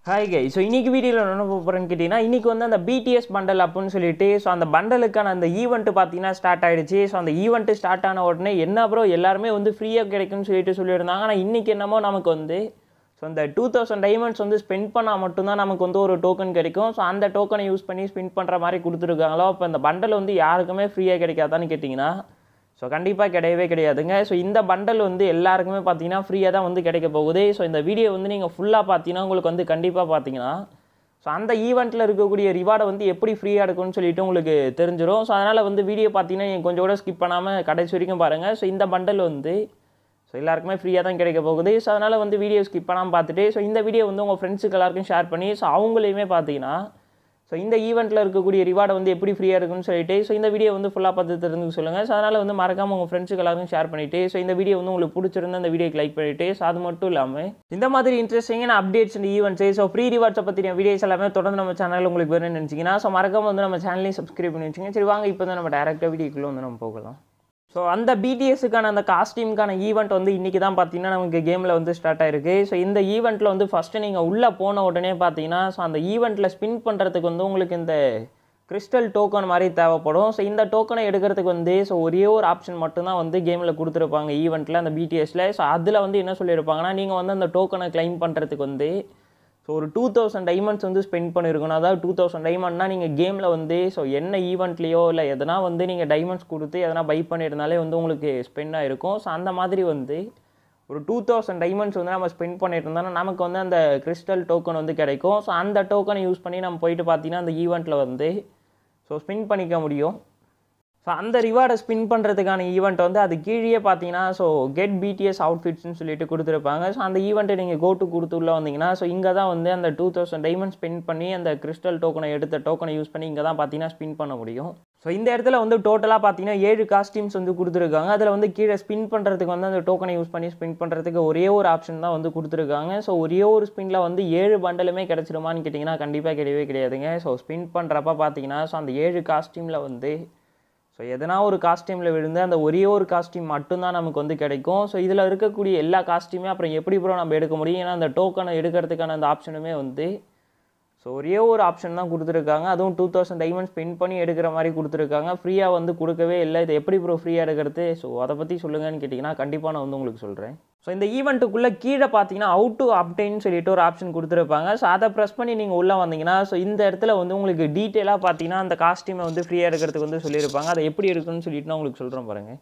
hi guy so இன்றைக்கி வீடியோவில் என்ன பார்க்க போகிறேன்னு கேட்டிங்கன்னா இன்றைக்கி வந்து அந்த பிடிஎஸ் பண்டல் அப்படின்னு சொல்லிட்டு ஸோ அந்த பண்டலுக்கான அந்த ஈவெண்ட்டு பார்த்தீங்கன்னா ஸ்டார்ட் ஆகிடுச்சு ஸோ அந்த ஈவெண்ட்டு ஸ்டார்ட் ஆன உடனே என்ன ப்ரோ எல்லாருமே வந்து ஃப்ரீயாக கிடைக்கும்னு சொல்லிட்டு சொல்லியிருந்தாங்க ஆனால் இன்றைக்கி என்னமோ நமக்கு வந்து ஸோ அந்த டூ தௌசண்ட் டைமண்ட்ஸ் வந்து ஸ்பெண்ட் பண்ணால் மட்டும்தான் நமக்கு வந்து ஒரு டோக்கன் கிடைக்கும் ஸோ அந்த டோக்கனை யூஸ் பண்ணி ஸ்பெண்ட் பண்ணுற மாதிரி கொடுத்துருக்காங்களோ அப்போ இந்த பண்டல் வந்து யாருக்குமே ஃப்ரீயாக கிடைக்காதான்னு கேட்டிங்கன்னா ஸோ கண்டிப்பாக கிடையவே கிடையாதுங்க ஸோ இந்த பண்டல் வந்து எல்லாருக்குமே பார்த்தீங்கன்னா ஃப்ரீயாக தான் வந்து கிடைக்க போகுது ஸோ இந்த வீடியோ வந்து நீங்கள் ஃபுல்லாக பார்த்தீங்கன்னா உங்களுக்கு வந்து கண்டிப்பாக பார்த்தீங்கன்னா ஸோ அந்த ஈவெண்ட்டில் இருக்கக்கூடிய ரிவார்டை வந்து எப்படி ஃப்ரீயாக எடுக்கும்னு சொல்லிட்டு உங்களுக்கு தெரிஞ்சிடும் ஸோ அதனால் வந்து வீடியோ பார்த்தீங்கன்னா நீங்கள் கொஞ்சம் கூட ஸ்கிப் பண்ணாமல் கடைசி வரைக்கும் பாருங்கள் ஸோ இந்த பண்டல் வந்து ஸோ எல்லாருக்குமே ஃப்ரீயாக தான் கிடைக்க போகுது ஸோ அதனால் வந்து வீடியோ ஸ்கிப் பண்ணாமல் பார்த்துட்டு ஸோ இந்த வீடியோ வந்து உங்கள் ஃப்ரெண்ட்ஸுக்கு எல்லாருக்கும் ஷேர் பண்ணி ஸோ அவங்களையுமே பார்த்தீங்கன்னா ஸோ இந்த ஈவெண்ட்டில் இருக்கக்கூடிய ரிவார்டை வந்து எப்படி ஃப்ரீயாக இருக்குன்னு சொல்லிட்டு ஸோ இந்த வீடியோ வந்து ஃபுல்லாக பார்த்து தெரிஞ்சுக்க சொல்லுங்கள் ஸோ அதனால் வந்து மறக்காமல் உங்கள் ஃப்ரெண்ட்ஸுக்கு எல்லாருக்கும் ஷேர் பண்ணிவிட்டு ஸோ இந்த வீடியோ வந்து உங்களுக்கு பிடிச்சிருந்தா இந்த வீடியோக்கு லைக் பண்ணிவிட்டு ஸோ அது மட்டும் இல்லாமல் இந்த மாதிரி இன்ட்ரெஸ்டிங்கான அப்டேட்ஸ் இந்த ஈவெண்ட்ஸு ஸோ ஃப்ரீ ரிவார்ட்ஸை பற்றின வீடியோஸ் எல்லாமே தொடர்ந்து நம்ம சேனல் உங்களுக்கு வேணும்னு நினச்சிங்கன்னா ஸோ மறக்காம வந்து நம்ம சேனலையும் சப்ஸ்கிரைப் பண்ணி வச்சுங்க சரி வாங்க இப்போ வந்து நம்ம டேரெக்டாக வீடியோக்குள்ளே வந்து நம்ம போகலாம் ஸோ அந்த பிடிஎஸ்க்கான அந்த காஸ்டியூம்க்கான ஈவெண்ட் வந்து இன்றைக்கி தான் பார்த்தீங்கன்னா நமக்கு கேமில் வந்து ஸ்டார்ட் ஆயிருக்கு ஸோ இந்த ஈவெண்ட்டில் வந்து ஃபஸ்ட்டு நீங்கள் உள்ளே போன உடனே பார்த்தீங்கன்னா ஸோ அந்த ஈவெண்ட்டில் ஸ்பின் பண்ணுறதுக்கு வந்து உங்களுக்கு இந்த கிறிஸ்டல் டோக்கன் மாதிரி தேவைப்படும் ஸோ இந்த டோக்கனை எடுக்கிறதுக்கு வந்து ஸோ ஒரே ஒரு ஆப்ஷன் மட்டும்தான் வந்து கேமில் கொடுத்துருப்பாங்க ஈவெண்ட்டில் அந்த பிடிஎஸில் ஸோ அதில் வந்து என்ன சொல்லியிருப்பாங்கன்னா நீங்கள் வந்து அந்த டோக்கனை கிளைம் பண்ணுறதுக்கு வந்து ஸோ ஒரு டூ தௌசண்ட் டைமண்ட்ஸ் வந்து ஸ்பெண்ட் பண்ணியிருக்கணும் அதாவது டூ தௌசண்ட் டைமண்ட்னா நீங்கள் கேமில் வந்து ஸோ என்ன ஈவெண்ட்லேயோ இல்லை எதனா வந்து நீங்கள் டைமண்ட்ஸ் கொடுத்து எதனா பை பண்ணியிருந்தாலே வந்து உங்களுக்கு ஸ்பெண்ட் ஆகிருக்கும் ஸோ அந்த மாதிரி வந்து ஒரு டூ தௌசண்ட் டைமண்ட்ஸ் வந்து நம்ம ஸ்பெண்ட் பண்ணிட்டு இருந்தோம்னா நமக்கு வந்து அந்த கிறிஸ்டல் டோக்கன் வந்து கிடைக்கும் ஸோ அந்த டோக்கனை யூஸ் பண்ணி நம்ம போயிட்டு பார்த்தீங்கன்னா அந்த ஈவெண்ட்டில் வந்து ஸோ ஸ்பின் பண்ணிக்க முடியும் ஸோ அந்த ரிவார்டை ஸ்பின் பண்ணுறதுக்கான ஈவெண்ட் வந்து அது கீழே பார்த்தீங்கன்னா ஸோ கெட் பிடிஎஸ் அவுட்ஃபிட்ஸ்னு சொல்லிட்டு கொடுத்துருப்பாங்க ஸோ அந்த ஈவெண்ட்டை நீங்கள் கோட்டு கொடுத்து உள்ள வந்தீங்கன்னா ஸோ இங்கே தான் வந்து அந்த டூ தௌசண்ட் டைமண்ட் ஸ்பின் பண்ணி அந்த கிறிஸ்டல் டோக்கனை எடுத்த டோக்கனை யூஸ் பண்ணி இங்கே தான் பார்த்தீங்கன்னா ஸ்பின் பண்ண முடியும் ஸோ இந்த இடத்துல வந்து டோட்டலாக பார்த்தீங்கன்னா ஏழு காஸ்டியூம்ஸ் வந்து கொடுத்துருக்காங்க அதில் வந்து கீழே ஸ்பின் பண்ணுறதுக்கு வந்து அந்த டோக்கனை யூஸ் பண்ணி ஸ்பின் பண்ணுறதுக்கு ஒரே ஒரு ஆப்ஷன் தான் வந்து கொடுத்துருக்காங்க ஸோ ஒரே ஒரு ஸ்பின்னில் வந்து ஏழு பண்டலுமே கிடச்சிருமான்னு கேட்டிங்கன்னா கண்டிப்பாக கிடையவே கிடையாதுங்க ஸோ ஸ்பின் பண்ணுறப்ப பார்த்தீங்கன்னா ஸோ அந்த ஏழு காஸ்டியூமில் வந்து ஸோ எதனா ஒரு காஸ்டியூமில் விழுந்து அந்த ஒரே ஒரு காஸ்டியூம் மட்டும்தான் நமக்கு வந்து கிடைக்கும் ஸோ இதில் இருக்கக்கூடிய எல்லா காஸ்டியூமே அப்புறம் எப்படி ப்ரோ நம்ம எடுக்க முடியும் ஏன்னா அந்த டோக்கனை எடுக்கிறதுக்கான அந்த ஆப்ஷனுமே வந்து ஸோ ஒரே ஒரு ஆப்ஷன் தான் கொடுத்துருக்காங்க அதுவும் டூ தௌசண்ட் டைமண்ட் ஸ்பெண்ட் பண்ணி எடுக்கிற மாதிரி கொடுத்துருக்காங்க ஃப்ரீயாக வந்து கொடுக்கவே இல்லை இது எப்படி ப்ரோ ஃப்ரீயாக எடுக்கிறது ஸோ அதை பற்றி சொல்லுங்கன்னு கேட்டிங்கன்னா கண்டிப்பாக நான் வந்து உங்களுக்கு சொல்கிறேன் ஸோ இந்த ஈவெண்ட்டுக்குள்ளே கீழே பார்த்தீங்கன்னா அவுட் டு அப்டைன்னு சொல்லிட்டு ஒரு ஆப்ஷன் கொடுத்துருப்பாங்க ஸோ அதை ப்ரெஸ் பண்ணி நீங்கள் உள்ளே வந்தீங்கன்னா ஸோ இந்த இடத்துல வந்து உங்களுக்கு டீட்டெயிலாக பார்த்தீங்கன்னா அந்த காஸ்டியூமை வந்து ஃப்ரீயாக எடுக்கிறதுக்கு வந்து சொல்லியிருப்பாங்க அதை எப்படி இருக்குன்னு சொல்லிட்டு நான் உங்களுக்கு சொல்கிறேன் பாருங்கள்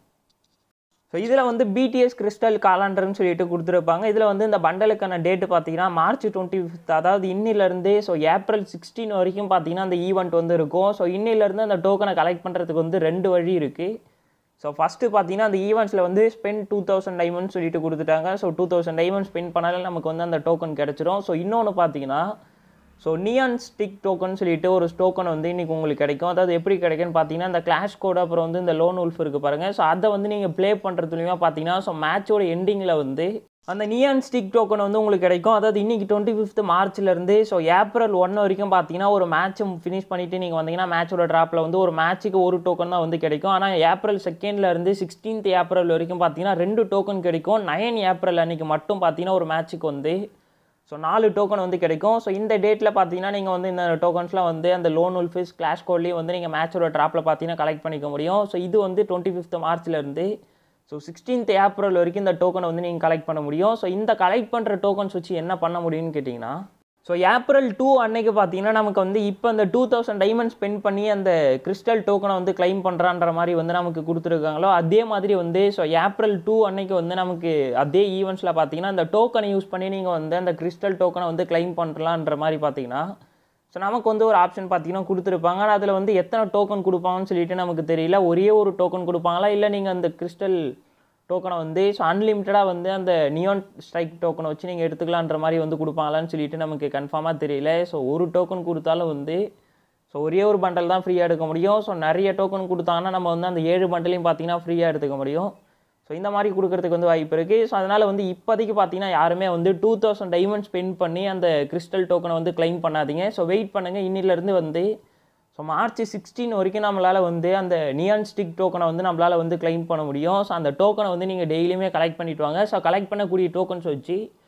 ஸோ இதில் வந்து பிடிஎஸ் கிறிஸ்டல் காலண்டர்னு சொல்லிட்டு கொடுத்துருப்பாங்க இதில் வந்து இந்த பண்டலுக்கான டேட்டு பார்த்தீங்கன்னா மார்ச் டுவெண்ட்டி ஃபிஃப்த் அதாவது இன்னிலேருந்து ஸோ ஏப்ரல் சிக்ஸ்டீன் வரைக்கும் பார்த்தீங்கன்னா அந்த ஈவெண்ட் வந்து இருக்கும் ஸோ இன்னிலேருந்து அந்த டோக்கனை கலெக்ட் பண்ணுறதுக்கு வந்து ரெண்டு வழி இருக்குது ஸோ ஃபஸ்ட்டு பார்த்தீங்கன்னா அந்த ஈவெண்ட்ஸில் வந்து ஸ்பெண்ட் டூ தௌசண்ட் டைமண்ட்ஸ் சொல்லிட்டு கொடுத்துட்டாங்க so two thousand diamond spend பண்ணாலே நமக்கு வந்து அந்த டோக்கன் கிடச்சிரும் ஸோ இன்னொன்று பார்த்தீங்கன்னா ஸோ நியான் ஸ்டிக் டோக்கன் சொல்லிட்டு ஒரு டோக்கன் வந்து இன்றைக்கி உங்களுக்கு கிடைக்கும் அதாவது எப்படி கிடைக்குன்னு பார்த்தீங்கன்னா இந்த கிளாஷ் கோட் அப்புறம் வந்து இந்த லோன் உல்ஃப் இருக்குது பாருங்கள் ஸோ அதை வந்து நீங்கள் ப்ளே பண்ணுறதுலையுமா பார்த்தீங்கன்னா ஸோ மேட்சோட எண்டிங்கில் வந்து அந்த நியான் ஸ்டிக் டோக்கன் வந்து உங்களுக்கு கிடைக்கும் அதாவது இன்றைக்கி டுவெண்ட்டி ஃபிஃப்த் மார்ச்லேருந்து ஸோ ஏப்ரல் ஒன் வரைக்கும் பார்த்தீங்கன்னா ஒரு மேட்ச் ஃபினிஷ் பண்ணிவிட்டு நீங்கள் வந்தீங்கன்னா மேட்சோட ட்ராப்பில் வந்து ஒரு மேட்ச்சுக்கு ஒரு டோக்கன் தான் வந்து கிடைக்கும் ஆனால் ஏப்ரல் செகண்ட்லேருந்து சிக்ஸ்டீன்த் ஏப்ரல் வரைக்கும் பார்த்தீங்கன்னா ரெண்டு டோக்கன் கிடைக்கும் நைன் ஏப்ரல் அன்றைக்கி மட்டும் பார்த்தீங்கன்னா ஒரு மேட்ச்சுக்கு வந்து ஸோ நாலு டோக்கன் வந்து கிடைக்கும் ஸோ இந்த டேட்டில் பார்த்தீங்கன்னா நீங்கள் வந்து இந்த டோக்கன்ஸ்லாம் வந்து அந்த லோன் உல்ஃபிஸ் கிளாஷ் கோட்லேயும் வந்து நீங்கள் மேட்சோட ட்ராப்பில் பார்த்தீங்கன்னா கலெக்ட் பண்ணிக்க முடியும் ஸோ இது வந்து டுவெண்ட்டி ஃபிஃப்த் மார்ச்லேருந்து ஸோ சிக்ஸ்டீன்த் ஏப்ரல் வரைக்கும் இந்த டோக்கனை வந்து நீங்கள் கலெக்ட் பண்ண முடியும் ஸோ இந்த கலெக்ட் பண்ணுற டோக்கன்ஸ் வச்சு என்ன பண்ண முடியும்னு கேட்டிங்கன்னா ஸோ ஏப்ரல் டூ அன்னைக்கு பார்த்தீங்கன்னா நமக்கு வந்து இப்போ அந்த டூ தௌசண்ட் டைமண்ட் ஸ்பெண்ட் பண்ணி அந்த கிறிஸ்டல் டோக்கனை வந்து கிளைம் பண்ணுறான்ற மாதிரி வந்து நமக்கு கொடுத்துருக்காங்களோ அதே மாதிரி வந்து ஸோ ஏப்ரல் டூ அன்னைக்கு வந்து நமக்கு அதே ஈவெண்ட்ஸில் பார்த்தீங்கன்னா அந்த டோக்கனை யூஸ் பண்ணி நீங்கள் வந்து அந்த கிறிஸ்டல் டோக்கனை வந்து கிளைம் பண்ணலான்ற மாதிரி பார்த்தீங்கன்னா ஸோ நமக்கு வந்து ஒரு ஆப்ஷன் பார்த்தீங்கன்னா கொடுத்துருப்பாங்க ஆனால் அதில் வந்து எத்தனை டோக்கன் கொடுப்பாங்கன்னு சொல்லிட்டு நமக்கு தெரியல ஒரே ஒரு டோக்கன் கொடுப்பாங்களா இல்லை நீங்கள் அந்த கிறிஸ்டல் டோக்கனை வந்து ஸோ அன்லிமிட்டடாக வந்து அந்த நியான் ஸ்ட்ரைக் டோக்கனை வச்சு நீங்கள் எடுத்துக்கலான்ற மாதிரி வந்து கொடுப்பாங்களான்னு சொல்லிட்டு நமக்கு கன்ஃபார்மாக தெரியல ஸோ ஒரு டோக்கன் கொடுத்தாலும் வந்து ஸோ ஒரே ஒரு பண்டல் தான் ஃப்ரீயாக எடுக்க முடியும் ஸோ நிறைய டோக்கன் கொடுத்தாங்கன்னா நம்ம வந்து அந்த ஏழு பண்டலையும் பார்த்தீங்கன்னா ஃப்ரீயாக எடுத்துக்க முடியும் ஸோ இந்த மாதிரி கொடுக்கறதுக்கு வந்து வாய்ப்பு இருக்குது ஸோ அதனால் வந்து இப்போதைக்கு பார்த்தீங்கன்னா யாருமே வந்து டூ தௌசண்ட் டைமண்ட் ஸ்பெண்ட் பண்ணி அந்த கிறிஸ்டல் டோக்கனை வந்து கிளைம் பண்ணாதீங்க ஸோ வெயிட் பண்ணுங்கள் இன்னிலேருந்து வந்து ஸோ மார்ச் சிக்ஸ்டீன் வரைக்கும் நம்மளால் வந்து அந்த நியான் ஸ்டிக் டோக்கனை வந்து நம்மளால் வந்து கிளைம் பண்ண முடியும் ஸோ அந்த டோக்கனை வந்து நீங்கள் டெய்லியுமே கலெக்ட் பண்ணிட்டு வாங்க ஸோ கலெக்ட் பண்ணக்கூடிய டோக்கன்ஸ் வச்சு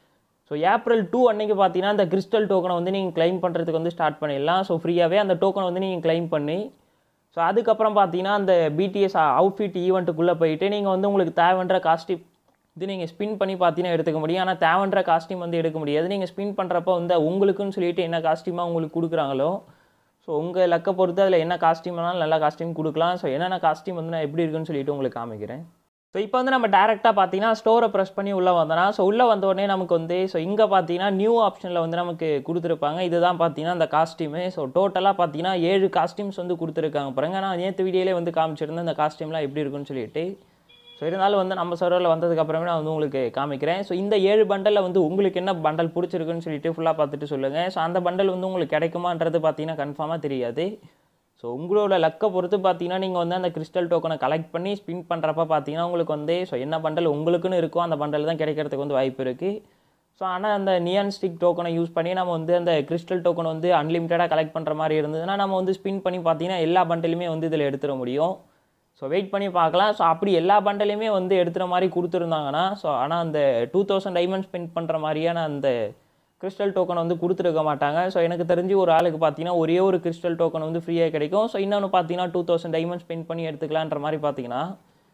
ஸோ ஏப்ரல் டூ அன்னைக்கு பார்த்தீங்கன்னா அந்த கிறிஸ்டல் டோக்கனை வந்து நீங்கள் க்ளைம் பண்ணுறதுக்கு வந்து ஸ்டார்ட் பண்ணிடலாம் ஸோ ஃப்ரீயாகவே அந்த டோக்கனை வந்து நீங்கள் க்ளைம் பண்ணி ஸோ அதுக்கப்புறம் பார்த்தீங்கன்னா அந்த பிடிஎஸ் அவுட்ஃபிட் ஈவெண்ட்டுக்குள்ளே போயிட்டு நீங்கள் வந்து உங்களுக்கு தேவைன்ற காஸ்டியூம் இது நீங்கள் ஸ்பின் பண்ணி பார்த்தீங்கன்னா எடுத்துக்க முடியும் ஆனால் தேவைன்ற காஸ்டியூம் வந்து எடுக்க முடியாது நீங்கள் ஸ்பின் பண்ணுறப்ப வந்து உங்களுக்குன்னு சொல்லிட்டு என்ன காஸ்டியூமாக உங்களுக்கு கொடுக்குறாங்களோ ஸோ உங்கள் லக்கை பொறுத்து அதில் என்ன காஸ்டியூம் வேணாலும் நல்ல காஸ்டியூம் கொடுக்கலாம் ஸோ என்னென்ன காஸ்டியூம் வந்து நான் எப்படி இருக்குன்னு சொல்லிட்டு உங்களுக்கு காமிக்கிறேன் ஸோ இப்போ வந்து நம்ம டேரெக்டாக பார்த்தீங்கன்னா ஸ்டோரை ப்ரெஸ் பண்ணி உள்ளே வந்தோன்னா ஸோ உள்ளே வந்த உடனே நமக்கு வந்து ஸோ இங்கே பார்த்தீங்கன்னா நியூ ஆப்ஷனில் வந்து நமக்கு கொடுத்துருப்பாங்க இதுதான் பார்த்தீங்கன்னா அந்த காஸ்டியூமு ஸோ டோட்டலாக பார்த்தீங்கன்னா ஏழு காஸ்டியூம்ஸ் வந்து கொடுத்துருக்காங்க பாருங்க நான் நேற்று வீடியோலே வந்து காமிச்சிருந்தேன் இந்த காஸ்டியூம்லாம் எப்படி இருக்குன்னு சொல்லிட்டு ஸோ இருந்தாலும் வந்து நம்ம சர்வரில் வந்ததுக்கப்புறமே நான் வந்து உங்களுக்கு காமிக்கிறேன் ஸோ இந்த ஏழு பண்டலில் வந்து உங்களுக்கு என்ன பண்டல் பிடிச்சிருக்குன்னு சொல்லிட்டு ஃபுல்லாக பார்த்துட்டு சொல்லுங்கள் ஸோ அந்த பண்டல் வந்து உங்களுக்கு கிடைக்குமான்றது பார்த்தீங்கன்னா கன்ஃபார்மாக தெரியாது ஸோ உங்களோட லக்கை பொறுத்து பார்த்தீங்கன்னா நீங்கள் வந்து அந்த கிறிஸ்டல் டோக்கனை கலெக்ட் பண்ணி ஸ்பின் பண்ணுறப்ப பார்த்தீங்கன்னா உங்களுக்கு வந்து ஸோ என்ன பண்டல் உங்களுக்குன்னு இருக்கோ அந்த பண்டல் தான் கிடைக்கிறதுக்கு வந்து வாய்ப்பு இருக்குது ஸோ ஆனால் அந்த நியான் ஸ்டிக் டோக்கனை யூஸ் பண்ணி நம்ம வந்து அந்த கிறிஸ்டல் டோக்கனை வந்து அன்லிமிட்டடாக கலெக்ட் பண்ணுற மாதிரி இருந்ததுன்னா நம்ம வந்து ஸ்பின் பண்ணி பார்த்தீங்கன்னா எல்லா பண்டலுமே வந்து இதில் எடுத்துட முடியும் ஸோ வெயிட் பண்ணி பார்க்கலாம் ஸோ அப்படி எல்லா பண்டலையுமே வந்து எடுத்துகிற மாதிரி கொடுத்துருந்தாங்கன்னா ஸோ ஆனால் அந்த டூ தௌசண்ட் டைமண்ட் ஸ்பெண்ட் பண்ணுற மாதிரியான அந்த கிறிஸ்டல் டோக்கன் வந்து கொடுத்துருக்க மாட்டாங்க ஸோ எனக்கு தெரிஞ்சு ஒரு ஆளுக்கு பார்த்தீங்கன்னா ஒரே ஒரு கிறிஸ்டல் டோக்கன் வந்து ஃப்ரீயாக கிடைக்கும் ஸோ இன்னொன்று பார்த்தீங்கன்னா டூ தௌசண்ட் டைமண்ட் ஸ்பெண்ட் பண்ணி எடுத்துக்கலான்ற மாதிரி பார்த்தீங்கன்னா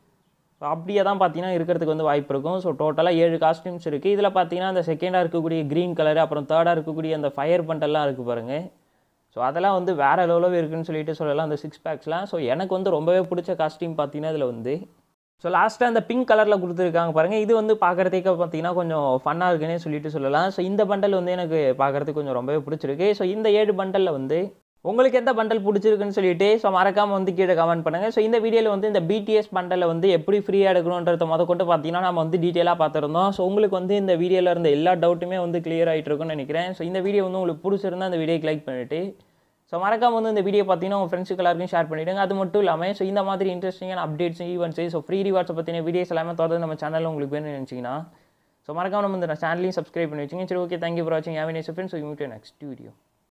ஸோ அப்படியே தான் பார்த்தீங்கன்னா இருக்கிறதுக்கு வந்து வாய்ப்பு இருக்கும் ஸோ டோட்டலாக ஏழு காஸ்டியூம்ஸ் இருக்குது இதில் பார்த்தீங்கன்னா அந்த செகண்டாக இருக்கக்கூடிய க்ரீன் கலர் அப்புறம் தேர்டாக இருக்கக்கூடிய அந்த ஃபயர் பண்டெல்லாம் இருக்குது பாருங்கள் ஸோ அதெல்லாம் வந்து வேறு லெவலில் இருக்குன்னு சொல்லிட்டு சொல்லலாம் அந்த சிக்ஸ் பேக்ஸ்லாம் ஸோ எனக்கு வந்து ரொம்பவே பிடிச்ச காஸ்டியூம் பார்த்தீங்கன்னா இதில் வந்து ஸோ லாஸ்ட்டாக அந்த பிங்க் கலரில் கொடுத்துருக்காங்க பாருங்கள் இது வந்து பார்க்குறதுக்கு பார்த்தீங்கன்னா கொஞ்சம் ஃபன்னாக இருக்குன்னே சொல்லிட்டு சொல்லலாம் ஸோ இந்த பண்டல் வந்து எனக்கு பார்க்குறதுக்கு கொஞ்சம் ரொம்பவே பிடிச்சிருக்கு ஸோ இந்த ஏழு பண்டலில் வந்து உங்களுக்கு எந்த பண்டல் பிடிச்சிருக்குன்னு சொல்லிட்டு ஸோ மறக்காமல் வந்து கீழே கமெண்ட் பண்ணுங்கள் ஸோ இந்த வீடியோவில் வந்து இந்த பிடிஎஸ் பண்டலில் வந்து எப்படி ஃப்ரீயாக எடுக்கணுன்றத முத கொண்டு பார்த்தீங்கன்னா நம்ம வந்து டீட்டெயிலாக பார்த்துருந்தோம் ஸோ உங்களுக்கு வந்து இந்த வீடியோவில் இருந்த எல்லா டவுட்டுமே வந்து கிளியர் ஆகிட்டு இருக்கும்னு நினைக்கிறேன் ஸோ இந்த வீடியோ வந்து உங்களுக்கு பிடிச்சிருந்தா அந்த வீடியோக்கு லைக் பண்ணிவிட்டு ஸோ மறக்காம வந்து இந்த வீடியோ பார்த்தீங்கன்னா உங்கள் ஃப்ரெண்ட்ஸுக்கு எல்லாருக்கும் ஷேர் பண்ணிவிடுங்க அது மட்டும் இல்லாமல் ஸோ இந்த மாதிரி இன்ட்ரெஸ்டிங்கான அப்டேட்ஸ் ஈவெண்ட்ஸ் ஸோ ஃப்ரீ ரிவார்ட்ஸை பற்றின வீடியோஸ் எல்லாமே தொடர்ந்து நம்ம சேனலில் உங்களுக்கு வேணும்னு நினச்சிங்கன்னா ஸோ மறக்காம நம்ம இந்த சேனலையும் சப்ஸ்கிரைப் பண்ணி வச்சுங்க சரி ஓகே தேங்க்யூ ஃபார் வாட்சிங் have next friends so you next video